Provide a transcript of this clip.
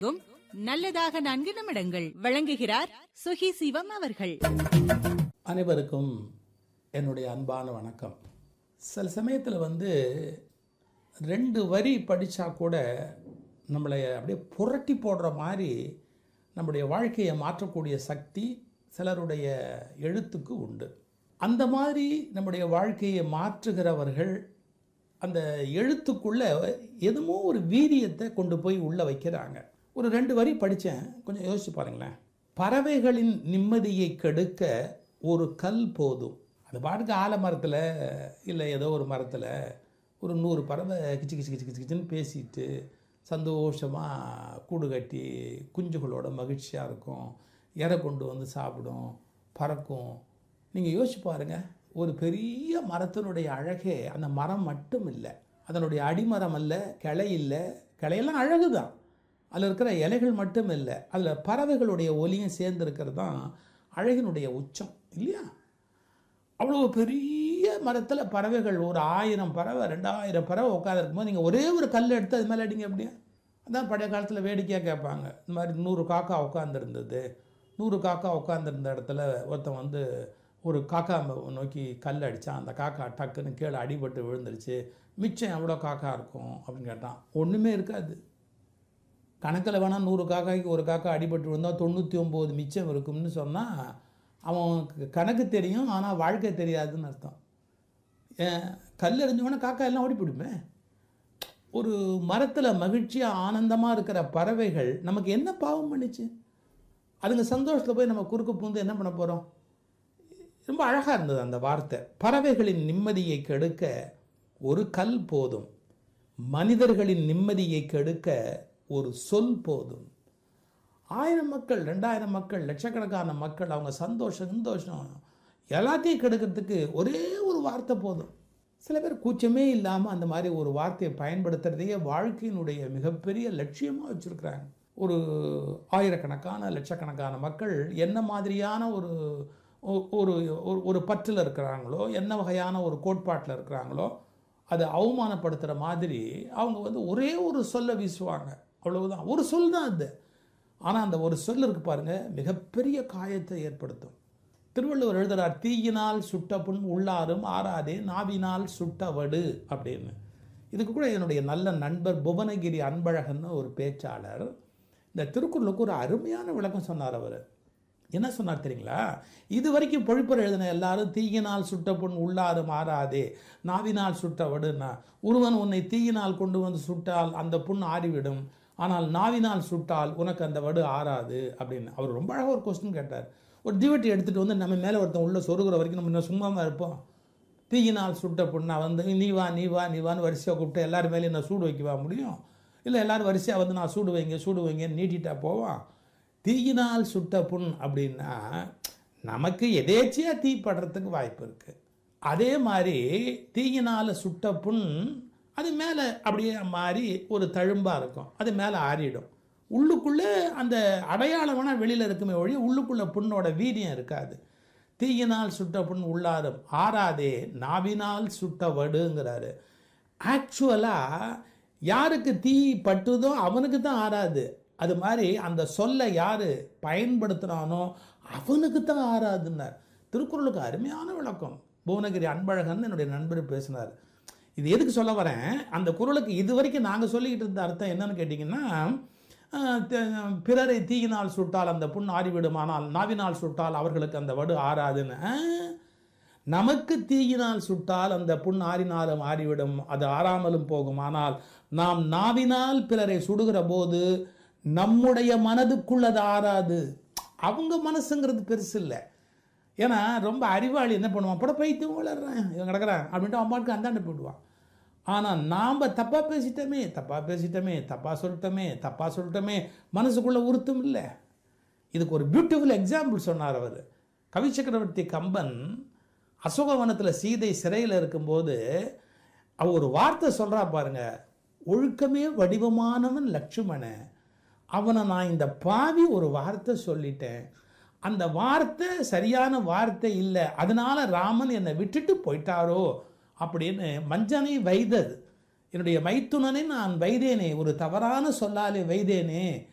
கும் நல்லதாக நான்கு நிமிடங்கள் வழங்குகிறார் சுகி சிவம் அவர்கள் அனைவருக்கும் என்னுடைய அன்பான வணக்கம் சில சமயத்தில் வந்து ரெண்டு வரி படித்தா கூட நம்மளை அப்படியே புரட்டி போடுற மாதிரி நம்முடைய வாழ்க்கையை மாற்றக்கூடிய சக்தி சிலருடைய எழுத்துக்கு உண்டு அந்த மாதிரி நம்முடைய வாழ்க்கையை மாற்றுகிறவர்கள் அந்த எழுத்துக்குள்ள எதுமோ ஒரு வீரியத்தை கொண்டு போய் உள்ள வைக்கிறாங்க ஒரு ரெண்டு வரி படித்தேன் கொஞ்சம் யோசிச்சு பாருங்களேன் பறவைகளின் நிம்மதியை கெடுக்க ஒரு கல் போதும் அது பாட்டுக்கு ஆலமரத்தில் இல்லை ஏதோ ஒரு மரத்தில் ஒரு நூறு பறவை கிச்சு கிச்சு கிச்சு கிச்சு கிச்சுன்னு பேசிட்டு சந்தோஷமாக கூடு கட்டி குஞ்சுகளோட மகிழ்ச்சியாக இருக்கும் இறை கொண்டு வந்து சாப்பிடும் பறக்கும் நீங்கள் யோசிச்சு பாருங்கள் ஒரு பெரிய மரத்தினுடைய அழகே அந்த மரம் மட்டும் இல்லை அதனுடைய அடிமரம் அல்ல கிளை இல்லை கிளையெல்லாம் அழகு தான் அதில் இருக்கிற இலைகள் மட்டும் இல்லை அதில் பறவைகளுடைய ஒலியும் சேர்ந்து இருக்கிறது தான் அழகினுடைய உச்சம் இல்லையா அவ்வளோ பெரிய மரத்தில் பறவைகள் ஒரு ஆயிரம் பறவை ரெண்டாயிரம் பறவை உட்காந்துருக்கும் போது நீங்கள் ஒரே ஒரு கல் எடுத்து அது மேலே அடிங்க அப்படியே அதான் பழைய காலத்தில் வேடிக்கையாக கேட்பாங்க இந்த மாதிரி நூறு காக்கா உட்காந்துருந்தது நூறு காக்கா உட்காந்துருந்த இடத்துல ஒருத்தன் வந்து ஒரு காக்கா நோக்கி கல் அடித்தான் அந்த காக்கா டக்குன்னு கீழே அடிபட்டு விழுந்துருச்சு மிச்சம் எவ்வளோ காக்கா இருக்கும் அப்படின்னு கேட்டான் ஒன்றுமே இருக்காது கணக்கில் வேணால் நூறு காக்காய்க்கு ஒரு காக்கா அடிபட்டு விழுந்தால் தொண்ணூற்றி ஒம்பது மிச்சம் இருக்கும்னு சொன்னால் அவனுக்கு கணக்கு தெரியும் ஆனால் வாழ்க்கை தெரியாதுன்னு அர்த்தம் ஏன் கல் எறிஞ்சவொடனே காக்கா எல்லாம் ஓடி போயிடுமே ஒரு மரத்தில் மகிழ்ச்சியாக ஆனந்தமாக இருக்கிற பறவைகள் நமக்கு என்ன பாவம் பண்ணிச்சு அதுங்க சந்தோஷத்தில் போய் நம்ம குறுக்கு பூந்து என்ன பண்ண போகிறோம் ரொம்ப அழகாக இருந்தது அந்த வார்த்தை பறவைகளின் நிம்மதியை கெடுக்க ஒரு கல் போதும் மனிதர்களின் நிம்மதியை கெடுக்க ஒரு சொல் போதும் ஆயிரம் மக்கள் ரெண்டாயிரம் மக்கள் லட்சக்கணக்கான மக்கள் அவங்க சந்தோஷம் சந்தோஷம் எல்லாத்தையும் கெடுக்கிறதுக்கு ஒரே ஒரு வார்த்தை போதும் சில பேர் கூச்சமே இல்லாமல் அந்த மாதிரி ஒரு வார்த்தையை பயன்படுத்துறதையே வாழ்க்கையினுடைய மிகப்பெரிய லட்சியமாக வச்சுருக்கிறாங்க ஒரு ஆயிரக்கணக்கான லட்சக்கணக்கான மக்கள் என்ன மாதிரியான ஒரு ஒரு ஒரு பற்றில் இருக்கிறாங்களோ என்ன வகையான ஒரு கோட்பாட்டில் இருக்கிறாங்களோ அதை அவமானப்படுத்துகிற மாதிரி அவங்க வந்து ஒரே ஒரு சொல்ல வீசுவாங்க அவ்வளவுதான் ஒரு சொல் தான் அது ஆனால் அந்த ஒரு சொல் இருக்கு பாருங்க மிகப்பெரிய காயத்தை ஏற்படுத்தும் திருவள்ளுவர் எழுதுறார் தீயினால் சுட்ட புண் உள்ளாரும் ஆறாதே நாவினால் சுட்ட வடு அப்படின்னு இதுக்கு கூட என்னுடைய நல்ல நண்பர் புவனகிரி அன்பழகன்னு ஒரு பேச்சாளர் இந்த திருக்குறளுக்கு ஒரு அருமையான விளக்கம் சொன்னார் அவர் என்ன சொன்னார் தெரியுங்களா இது வரைக்கும் பொழிப்பர் எழுதின எல்லாரும் தீயினால் சுட்ட புண் உள்ளாறு மாறாதே நாவினால் சுட்ட வடுன்னா ஒருவன் உன்னை தீயினால் கொண்டு வந்து சுட்டால் அந்த புண் ஆறிவிடும் ஆனால் நாவினால் சுட்டால் உனக்கு அந்த வடு ஆறாது அப்படின்னு அவர் ரொம்ப அழகாக ஒரு கொஸ்டின் கேட்டார் ஒரு தீவட்டி எடுத்துகிட்டு வந்து நம்ம மேலே ஒருத்தன் உள்ள சொருகிற வரைக்கும் நம்ம இன்னும் சும்மாவாக இருப்போம் தீயினால் சுட்ட புண்ணா வந்து நீ வா நீ வா நீ வான்னு வரிசையாக கூப்பிட்டு எல்லாரும் மேலேயும் நான் சூடு வைக்கவா முடியும் இல்லை எல்லாரும் வரிசையாக வந்து நான் சூடு வைங்க சூடு வைங்கன்னு நீட்டிட்டா போவான் தீயினால் சுட்ட புண் அப்படின்னா நமக்கு எதேச்சியாக தீ படுறதுக்கு வாய்ப்பு இருக்குது அதே மாதிரி தீயினால் சுட்ட புண் அது மேலே அப்படியே மாறி ஒரு தழும்பாக இருக்கும் அது மேலே ஆறிடும் உள்ளுக்குள்ளே அந்த அடையாளம் வேணால் வெளியில் இருக்குமே ஒழிய உள்ளுக்குள்ளே புண்ணோட வீரியம் இருக்காது தீயினால் சுட்ட புண் உள்ளாரும் ஆறாதே நாவினால் சுட்ட வடுங்கிறாரு ஆக்சுவலாக யாருக்கு தீ பட்டுதோ அவனுக்கு தான் ஆறாது அது மாதிரி அந்த சொல்லை யார் பயன்படுத்துகிறானோ அவனுக்கு தான் ஆறாதுன்னார் திருக்குறளுக்கு அருமையான விளக்கம் புவனகிரி அன்பழகன் என்னுடைய நண்பர் பேசினார் இது எதுக்கு சொல்ல வரேன் அந்த குரலுக்கு இது வரைக்கும் நாங்கள் சொல்லிக்கிட்டு இருந்த அர்த்தம் என்னன்னு கேட்டிங்கன்னா பிறரை தீயினால் சுட்டால் அந்த புண் ஆறிவிடுமானால் நாவினால் சுட்டால் அவர்களுக்கு அந்த வடு ஆறாதுன்னு நமக்கு தீயினால் சுட்டால் அந்த புண் ஆறினாலும் ஆறிவிடும் அது ஆறாமலும் போகும் ஆனால் நாம் நாவினால் பிறரை சுடுகிற போது நம்முடைய மனதுக்குள் அது ஆறாது அவங்க மனசுங்கிறது பெருசு இல்லை ஏன்னா ரொம்ப அறிவாளி என்ன பண்ணுவான் பட பைத்தியம் வளர்றேன் இவன் கிடக்குறான் அப்படின்ட்டு அம்மாவுக்கு அந்தாண்ட போயிடுவான் ஆனால் நாம் தப்பாக பேசிட்டோமே தப்பாக பேசிட்டோமே தப்பாக சொல்லிட்டோமே தப்பாக சொல்லிட்டோமே மனசுக்குள்ளே உறுத்தும் இல்லை இதுக்கு ஒரு பியூட்டிஃபுல் எக்ஸாம்பிள் சொன்னார் அவர் கவி சக்கரவர்த்தி கம்பன் அசோகவனத்தில் சீதை சிறையில் இருக்கும்போது அவ ஒரு வார்த்தை சொல்கிறா பாருங்க ஒழுக்கமே வடிவமானவன் லட்சுமணன் அவனை நான் இந்த பாவி ஒரு வார்த்தை சொல்லிட்டேன் அந்த வார்த்தை சரியான வார்த்தை இல்லை அதனால ராமன் என்னை விட்டுட்டு போயிட்டாரோ அப்படின்னு மஞ்சனை வைதது என்னுடைய மைத்துனனை நான் வைதேனே ஒரு தவறான சொல்லாலே வைதேனே